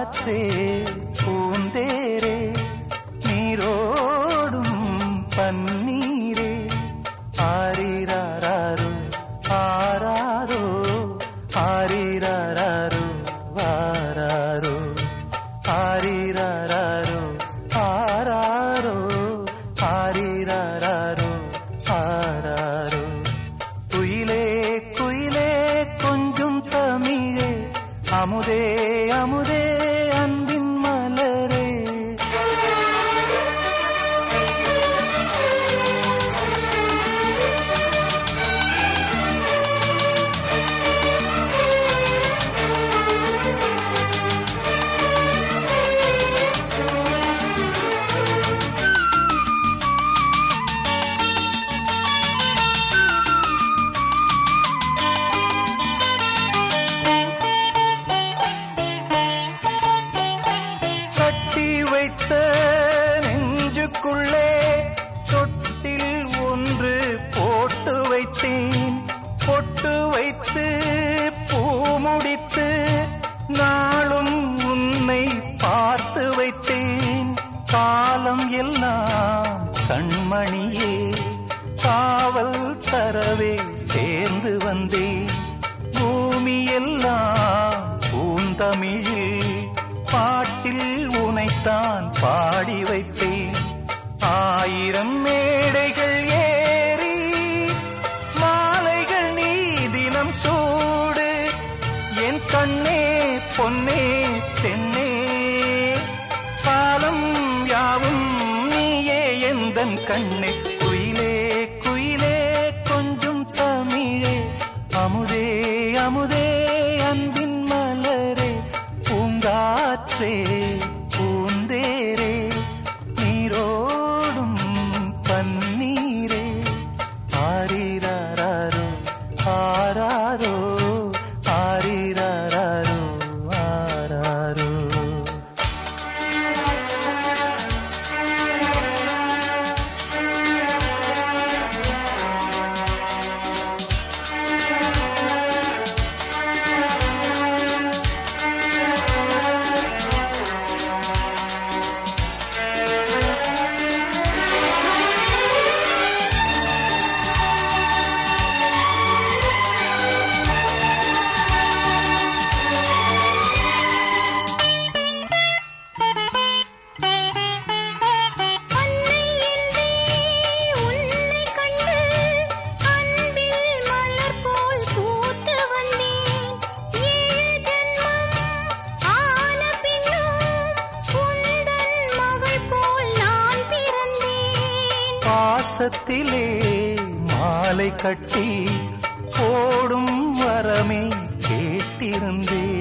பூங்காற்றே பூந்தேரே நீரோடும் பன்னீரே ஆரிராரோ ஆராரோ ஆரிராரோ வாராரோ ஆரிராரோ ஆராரோ ஆரிராரோ ஆராரோ குயிலே குயிலே கொஞ்சம் தமிழே அமுதே அமுதே அன்பின் மலரே கட்டி வைத்த நெஞ்சுக்குள்ளே தொட்டில் ஒன்று போட்டு வைத்தேன் பொட்டு வைத்து பூ முடித்து நாளும் உன்னை பார்த்து வைத்தேன் காலம் எல்லாம் கண்மணியே காவல் தரவே சேர்ந்து வந்தேன் பூமி எல்லாம் பூந்தமிழில் பாட்டில் உனைத்தான் பாடி வைத்தேன் ஆயிரம் மேடைகள் ஏறி மாலைகள் நீ தினம் சூடு என் கண்ணே பொன்னே பெண்ணே காலம் யாவும் நீயே எந்தன் கண்ணே குயிலே குயிலே கொஞ்சம் தமிழே அமுதே அமுதே அன்பின் மலரே பூங்காற்றே பூந்தேரே நீரோடும் பன்னீரே ஆரிராரோ ஆராரோ ஆரிராரோ ஆராரோ அன்னை என்றே உன்னை கண்டு அன்பில் மலர் போல் பூத்து வந்தேன் ஏழு ஜென்மம் ஆன பின்னும் உந்தன் மகள் போல் நான் பிறந்தேன் பாசத்திலே மாலை கட்டி போடும் வரமே கேட்டிருந்தே